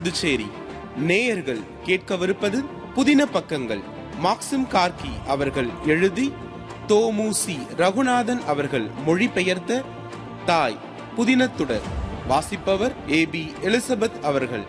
புதுச்சேரி நேயர்கள் கேட்கவிருப்பது புதின பக்கங்கள் மாக்சிம் கார்கி அவர்கள் எழுதி தோமுசி ரகுநாதன் அவர்கள் மொழிபெயர்த்த தாய் புதினத்துடர் வாசிப்பவர் ஏ பி எலிசபெத் அவர்கள்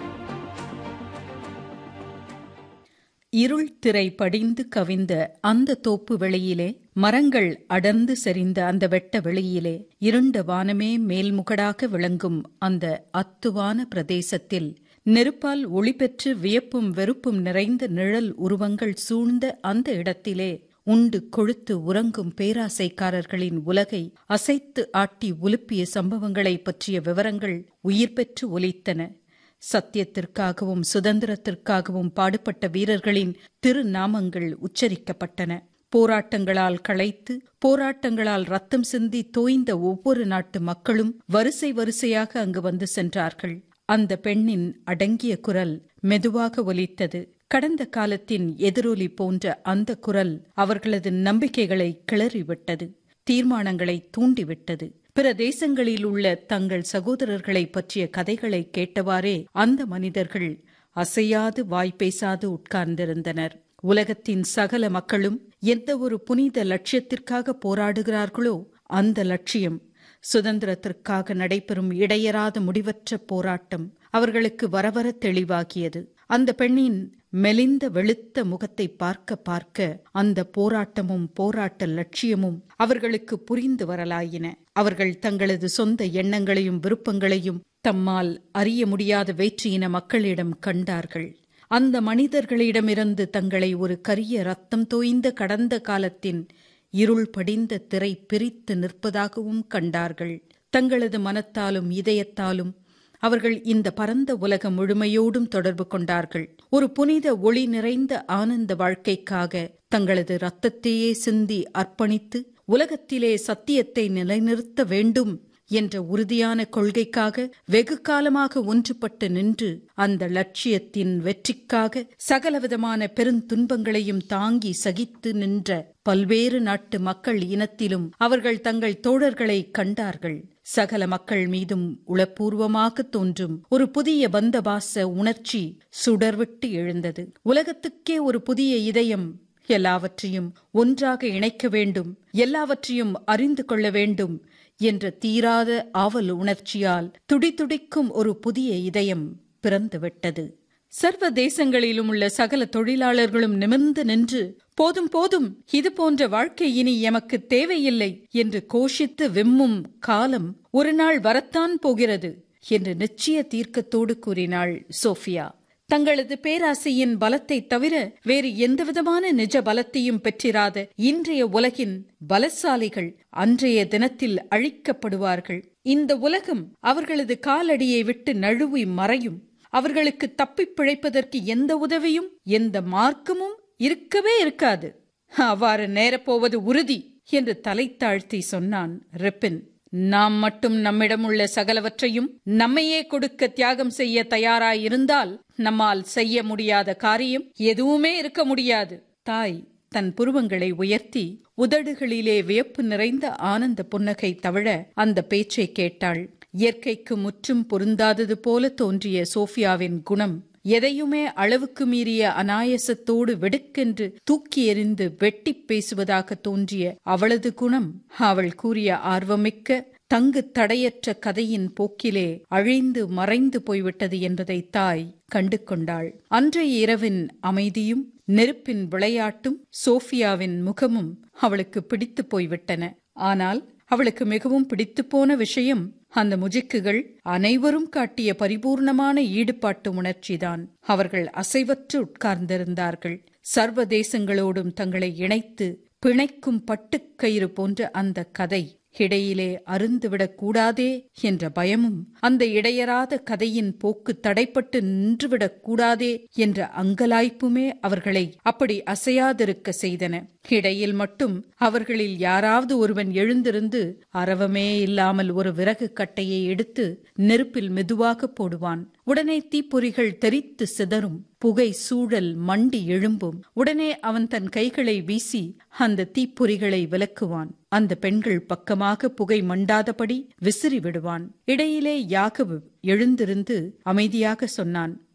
இருள் திரை படிந்து கவிந்த அந்த தோப்பு வெளியிலே மரங்கள் அடர்ந்து செறிந்த அந்த வெட்ட வெளியிலே இருண்ட வானமே மேல்முகடாக விளங்கும் அந்த அத்துவான பிரதேசத்தில் நெருப்பால் ஒளி பெற்று வியப்பும் வெறுப்பும் நிறைந்த நிழல் உருவங்கள் சூழ்ந்த அந்த இடத்திலே உண்டு கொழுத்து உறங்கும் பேராசைக்காரர்களின் உலகை அசைத்து ஆட்டி உலுப்பிய சம்பவங்களைப் பற்றிய விவரங்கள் உயிர் பெற்று ஒலித்தன சத்தியத்திற்காகவும் சுதந்திரத்திற்காகவும் பாடுபட்ட வீரர்களின் திருநாமங்கள் உச்சரிக்கப்பட்டன போராட்டங்களால் களைத்து போராட்டங்களால் ரத்தம் சிந்தி தோய்ந்த ஒவ்வொரு நாட்டு மக்களும் வரிசை வரிசையாக அங்கு வந்து சென்றார்கள் அந்த பெண்ணின் அடங்கிய குரல் மெதுவாக ஒலித்தது கடந்த காலத்தின் எதிரொலி போன்ற அந்த குரல் அவர்களது நம்பிக்கைகளை கிளறிவிட்டது தீர்மானங்களை தூண்டிவிட்டது பிற தேசங்களில் உள்ள தங்கள் சகோதரர்களை பற்றிய கதைகளை கேட்டவாறே அந்த மனிதர்கள் அசையாது வாய் பேசாது உட்கார்ந்திருந்தனர் உலகத்தின் சகல மக்களும் எந்த ஒரு புனித லட்சியத்திற்காக போராடுகிறார்களோ அந்த லட்சியம் சுதந்திரத்திற்காக நடைபெறும் இடையராத முடிவற்ற போராட்டம் அவர்களுக்கு வரவர தெளிவாகியது அந்த பெண்ணின் மெலிந்த வெளுத்த முகத்தை பார்க்க பார்க்க அந்த போராட்டமும் போராட்ட லட்சியமும் அவர்களுக்கு புரிந்து வரலாயின அவர்கள் தங்களது சொந்த எண்ணங்களையும் விருப்பங்களையும் தம்மால் அறிய முடியாத வேற்றியின மக்களிடம் கண்டார்கள் அந்த மனிதர்களிடமிருந்து தங்களை ஒரு கரிய ரத்தம் தோய்ந்த கடந்த காலத்தின் இருள் படிந்த திரை பிரித்து நிற்பதாகவும் கண்டார்கள் தங்களது மனத்தாலும் இதயத்தாலும் அவர்கள் இந்த பரந்த உலகம் முழுமையோடும் தொடர்பு கொண்டார்கள் ஒரு புனித ஒளி நிறைந்த ஆனந்த வாழ்க்கைக்காக தங்களது இரத்தத்தையே சிந்தி அர்ப்பணித்து உலகத்திலே சத்தியத்தை நிலைநிறுத்த வேண்டும் என்ற உறுதியான கொள்கைக்காக வெகு காலமாக ஒன்றுபட்டு நின்று அந்த லட்சியத்தின் வெற்றிக்காக சகலவிதமான பெருந்துன்பங்களையும் தாங்கி சகித்து நின்ற பல்வேறு நாட்டு மக்கள் இனத்திலும் அவர்கள் தங்கள் தோழர்களை கண்டார்கள் சகல மக்கள் மீதும் உளப்பூர்வமாக தோன்றும் ஒரு புதிய பந்தபாச உணர்ச்சி சுடர்விட்டு எழுந்தது உலகத்துக்கே ஒரு புதிய இதயம் எல்லாவற்றையும் ஒன்றாக இணைக்க வேண்டும் எல்லாவற்றையும் அறிந்து கொள்ள வேண்டும் என்ற தீராத ஆவல் உணர்ச்சியால் துடிதுடிக்கும் ஒரு புதிய இதயம் பிறந்துவிட்டது சர்வ தேசங்களிலும் உள்ள சகல தொழிலாளர்களும் நிமிர்ந்து நின்று போதும் போதும் இது போன்ற வாழ்க்கை இனி எமக்கு தேவையில்லை என்று கோஷித்து விம்மும் காலம் ஒரு நாள் வரத்தான் போகிறது என்று நிச்சய தீர்க்கத்தோடு கூறினாள் சோஃபியா தங்களது பேராசையின் பலத்தை தவிர வேறு எந்தவிதமான நிஜ பலத்தையும் பெற்றிராத இன்றைய உலகின் பலசாலிகள் அன்றைய தினத்தில் அழிக்கப்படுவார்கள் இந்த உலகம் அவர்களது காலடியை விட்டு நழுவி மறையும் அவர்களுக்கு தப்பிப் பிழைப்பதற்கு எந்த உதவியும் எந்த மார்க்கமும் இருக்கவே இருக்காது அவ்வாறு நேரப்போவது உறுதி என்று தலை தாழ்த்தி சொன்னான் ரிப்பின் நாம் மட்டும் நம்மிடம் உள்ள சகலவற்றையும் நம்மையே கொடுக்க தியாகம் செய்ய தயாராயிருந்தால் நம்மால் செய்ய முடியாத காரியம் எதுவுமே இருக்க முடியாது தாய் தன் புருவங்களை உயர்த்தி உதடுகளிலே வியப்பு நிறைந்த ஆனந்த புன்னகை தவிழ அந்த பேச்சை கேட்டாள் இயற்கைக்கு முற்றும் பொருந்தாதது போல தோன்றிய சோஃபியாவின் குணம் எதையுமே அளவுக்கு மீறிய அனாயசத்தோடு வெடுக்கென்று தூக்கி எறிந்து வெட்டி பேசுவதாக தோன்றிய அவளது குணம் அவள் கூறிய ஆர்வமிக்க தங்கு தடையற்ற கதையின் போக்கிலே அழிந்து மறைந்து போய்விட்டது என்பதை தாய் கண்டு கொண்டாள் அன்றைய இரவின் அமைதியும் நெருப்பின் விளையாட்டும் சோஃபியாவின் முகமும் அவளுக்கு பிடித்து போய்விட்டன ஆனால் அவளுக்கு மிகவும் பிடித்து போன விஷயம் அந்த முஜிக்குகள் அனைவரும் காட்டிய பரிபூர்ணமான ஈடுபாட்டு உணர்ச்சிதான் அவர்கள் அசைவற்று உட்கார்ந்திருந்தார்கள் சர்வ தேசங்களோடும் தங்களை இணைத்து பிணைக்கும் பட்டுக்கயிறு போன்ற அந்த கதை இடையிலே அருந்துவிடக் கூடாதே என்ற பயமும் அந்த இடையராத கதையின் போக்கு தடைப்பட்டு நின்றுவிடக் கூடாதே என்ற அங்கலாய்ப்புமே அவர்களை அப்படி அசையாதிருக்க செய்தன இடையில் மட்டும் அவர்களில் யாராவது ஒருவன் எழுந்திருந்து அரவமே இல்லாமல் ஒரு விறகு கட்டையை எடுத்து நெருப்பில் மெதுவாக போடுவான் உடனே தீப்பொறிகள் தெரித்து சிதறும் புகை சூழல் மண்டி எழும்பும் உடனே அவன் தன் கைகளை வீசி அந்த தீப்பொறிகளை விலக்குவான் அந்த பெண்கள் பக்கமாக புகை மண்டாதபடி விசிறி விடுவான் இடையிலே யாகவு எழுந்திருந்து அமைதியாக சொன்னான்